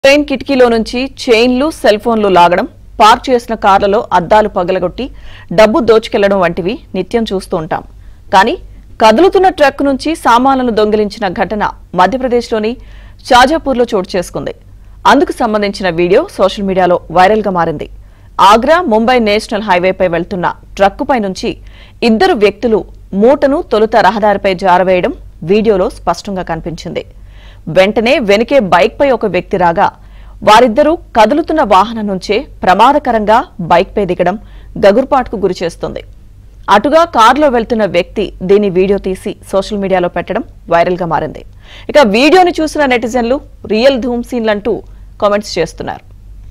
train కిటికీలో నుంచి చైన్లు సెల్ ఫోన్లు లాగడం పార్క్ చేసిన కార్లలో అద్దాలు పగలగొట్టి డబ్బు దోచుకెళ్లడం వంటివి నిత్యం చూస్తూ ఉంటాం కానీ కదులుతున్న ట్రక్ నుంచి సామాన్లను దొంగిలించిన ఘటన మధ్యప్రదేశ్లోని షాజాపూర్లో చోటు చేసుకుంది అందుకు సంబంధించిన వీడియో సోషల్ మీడియాలో వైరల్ గా మారింది ఆగ్రా ముంబై నేషనల్ హైవేపై వెళ్తున్న ట్రక్కుపై నుంచి ఇద్దరు వ్యక్తులు మూటను తొలుత రహదారిపై జారవేయడం వీడియోలో స్పష్టంగా కనిపించింది వెంటనే వెనుకే బైక్పై ఒక వ్యక్తి రాగా వారిద్దరూ కదులుతున్న వాహనం నుంచే ప్రమాదకరంగా బైక్పై దిగడం గగుర్పాటుకు గురిచేస్తుంది అటుగా కారులో వెళ్తున్న వ్యక్తి దీని వీడియో తీసి సోషల్ మీడియాలో పెట్టడం వైరల్ గా మారింది ఇక వీడియోని చూసిన నెటిజన్లు రియల్ ధూమ్ సీన్లంటూ కామెంట్స్ చేస్తున్నారు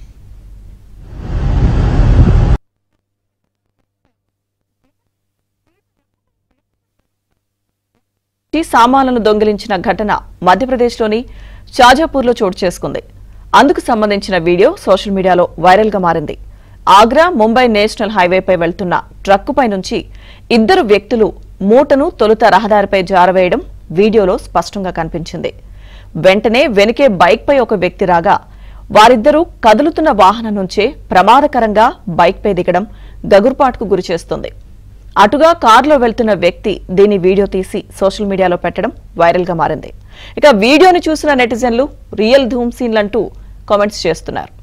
ఈ సామాన్లను దొంగిలించిన ఘటన మధ్యప్రదేశ్లోని షాజాపూర్లో చోటు చేసుకుంది అందుకు సంబంధించిన వీడియో సోషల్ మీడియాలో వైరల్ గా మారింది ఆగ్రా ముంబై నేషనల్ హైవేపై వెళ్తున్న ట్రక్కుపై నుంచి ఇద్దరు వ్యక్తులు మూటను తొలుత రహదారిపై జారవేయడం వీడియోలో స్పష్టంగా కనిపించింది వెంటనే వెనుకే బైక్పై ఒక వ్యక్తి రాగా వారిద్దరూ కదులుతున్న వాహనం నుంచే ప్రమాదకరంగా బైక్పై దిగడం గగుర్పాటుకు గురిచేస్తుంది అటుగా కారులో వెళ్తున్న వ్యక్తి దీని వీడియో తీసి సోషల్ మీడియాలో పెట్టడం వైరల్ గా మారింది ఇక వీడియోని చూసిన నెటిజన్లు రియల్ ధూమ్ సీన్లంటూ కామెంట్స్ చేస్తున్నారు